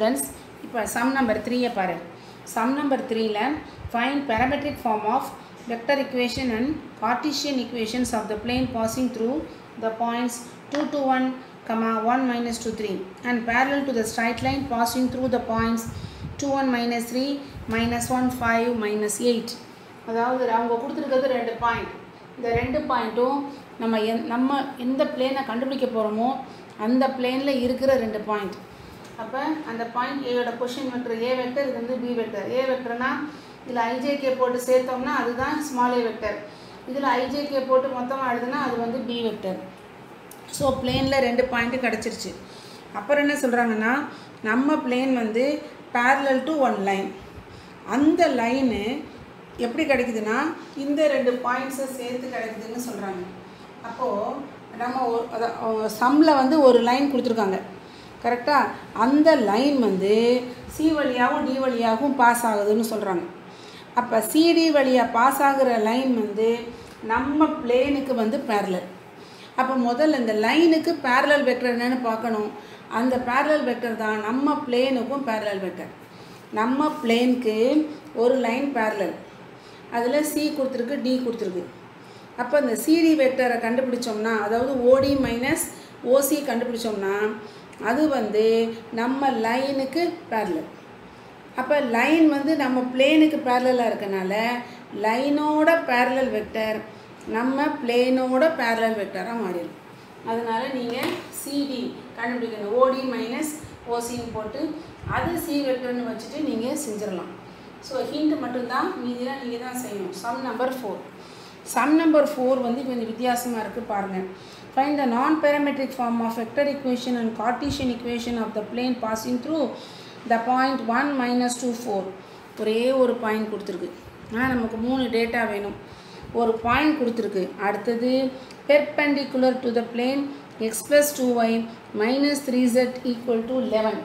students இப்போ some number த்ரீயை பாரு சம் நம்பர் த்ரீல find parametric form of vector equation and Cartesian equations of the plane passing through the points 2 to 1 comma 1 minus 2 3 and parallel to the straight line passing through the points 2 1 minus 3 minus 1 5 minus 8 அதாவது அவங்க கொடுத்துருக்கிறது ரெண்டு point இந்த ரெண்டு பாயிண்ட்டும் நம்ம எந் நம்ம எந்த பிளேனை கண்டுபிடிக்க போகிறோமோ அந்த பிளேனில் இருக்கிற ரெண்டு பாயிண்ட் அப்போ அந்த பாயிண்ட் ஏயோட கொஷின் வெக்டர் ஏ வெக்டர் இது வந்து பி வெக்டர் ஏ வெக்டர்னா இதில் ஐஜேகே போட்டு சேர்த்தோம்னா அதுதான் ஸ்மால் ஏ வெக்டர் இதில் ஐஜேகே போட்டு மொத்தமாக எழுதுனா அது வந்து பி வெக்டர் ஸோ பிளேனில் ரெண்டு பாயிண்ட்டு கிடச்சிருச்சு அப்புறம் என்ன சொல்கிறாங்கன்னா நம்ம பிளேன் வந்து parallel டு ஒன் லைன் அந்த லைனு எப்படி கிடைக்குதுன்னா இந்த ரெண்டு பாயிண்ட்ஸை சேர்த்து கிடைக்குதுன்னு சொல்கிறாங்க அப்போது நம்ம ஒரு சம்மில் வந்து ஒரு லைன் கொடுத்துருக்காங்க கரெக்டாக அந்த லைன் வந்து சி வழியாகவும் டி வழியாகவும் பாஸ் ஆகுதுன்னு சொல்கிறாங்க அப்போ சிடி வழியாக பாஸ் ஆகுற லைன் வந்து நம்ம பிளேனுக்கு வந்து பேரலல் அப்போ முதல்ல இந்த லைனுக்கு பேரலல் வெக்டர் என்னன்னு பார்க்கணும் அந்த பேரலல் வெக்டர் தான் நம்ம பிளேனுக்கும் பேரலல் வெக்டர் நம்ம பிளேனுக்கு ஒரு லைன் பேரலல் அதில் சி கொடுத்துருக்கு டி கொடுத்துருக்கு அப்போ இந்த சிடி வெக்டரை கண்டுபிடிச்சோம்னா அதாவது ஓடி மைனஸ் ஓசி கண்டுபிடிச்சோம்னா அது வந்து நம்ம லைனுக்கு பேரலல் அப்போ லைன் வந்து நம்ம பிளேனுக்கு பேரலாக இருக்கனால லைனோட பேரலல் வெக்டர் நம்ம பிளேனோட பேரலல் வெக்டராக மாறிடும் அதனால் நீங்கள் சிடி கண்டுபிடிக்கணும் ஓடி மைனஸ் ஓசின்னு போட்டு அது சி வெக்டர்னு வச்சுட்டு நீங்கள் செஞ்சிடலாம் ஸோ ஹிண்ட் மட்டும்தான் மீதிலாம் நீங்கள் தான் செய்யணும் sum number four sum number four வந்து கொஞ்சம் வித்தியாசமாக இருக்குது பாருங்கள் find the non parametric form of vector equation and Cartesian equation of the plane passing through the point one minus two four ஒரே ஒரு பாயிண்ட் கொடுத்துருக்கு ஆனால் நமக்கு மூணு டேட்டா வேணும் ஒரு பாயிண்ட் கொடுத்துருக்கு அடுத்தது perpendicular to the plane x plus two y minus three z equal to eleven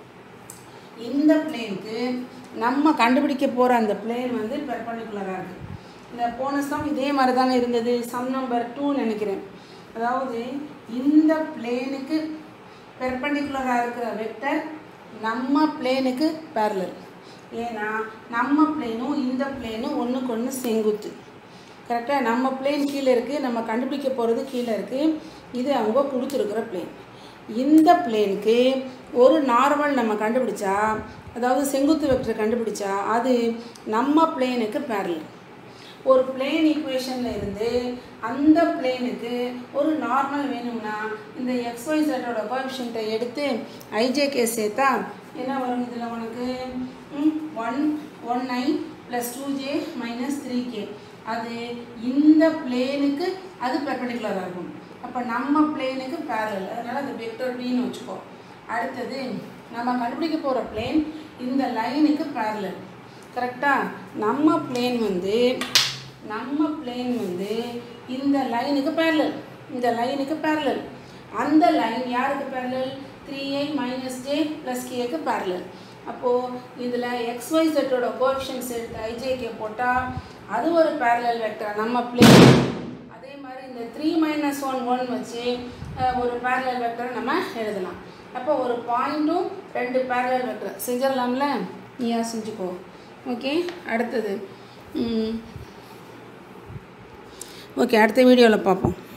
இந்த பிளேனுக்கு நம்ம கண்டுபிடிக்க போகிற அந்த பிளேன் வந்து பெர்பெண்டிகுலராக இருக்குது இந்த போன சம் இதே மாதிரி தானே இருந்தது சம் நம்பர் டூன்னு நினைக்கிறேன் அதாவது இந்த பிளேனுக்கு பெர்பெண்டிகுலராக இருக்கிற வெக்டர் நம்ம பிளேனுக்கு பேரலல் ஏன்னா நம்ம பிளேனும் இந்த பிளேனும் ஒன்றுக்கு ஒன்று செங்குத்து கரெக்டாக நம்ம பிளேன் கீழே இருக்குது நம்ம கண்டுபிடிக்க போகிறது கீழே இருக்குது இது அவங்க கொடுத்துருக்குற பிளேன் இந்த பிளேனுக்கு ஒரு நார்மல் நம்ம கண்டுபிடிச்சா அதாவது செங்குத்து வெக்டர் கண்டுபிடிச்சா அது நம்ம பிளேனுக்கு பேரலல் ஒரு பிளேன் ஈக்குவேஷனில் இருந்து அந்த பிளேனுக்கு ஒரு நார்மல் வேணும்னா இந்த எக்ஸ்ஒய் செட்டோட கோஎஃபிஷியண்ட்டை எடுத்து ஐஜேகே சேர்த்தா என்ன வரும் இதில் உனக்கு one one i plus two j minus three k அது இந்த பிளேனுக்கு அது பெர்பெண்டிகுலராக இருக்கும் அப்போ நம்ம பிளேனுக்கு பேரலல் அதனால் அது வெக்டர் பின்னு வச்சுக்கோ அடுத்தது நம்ம கண்டுபிடிக்க போகிற பிளேன் இந்த லைனுக்கு பேரலல் கரெக்டாக நம்ம பிளேன் வந்து நம்ம பிளேன் வந்து இந்த லைனுக்கு பேரலல் இந்த லைனுக்கு பேரலல் அந்த லைன் யாருக்கு parallel three a minus j plus கேக்கு பேரலல் அப்போது இதில் எக்ஸ்ஒய் செட்டோட கோஎஃபிஷியன்ஸ் எடுத்து ஐஜேகே போட்டால் அது ஒரு பேரலல் வெக்டர் நம்ம பிளேன் அதே மாதிரி இந்த த்ரீ மைனஸ் ஒன் ஒன் வச்சு ஒரு பேரலல் வெக்டரை நம்ம எழுதலாம் அப்போ ஒரு பாயிண்ட்டும் ரெண்டு பேரலல் வெக்டர் செஞ்சிடலாம்ல நீயா செஞ்சுக்கோ ஓகே அடுத்தது ஓகே அடுத்த வீடியோவில் பார்ப்போம்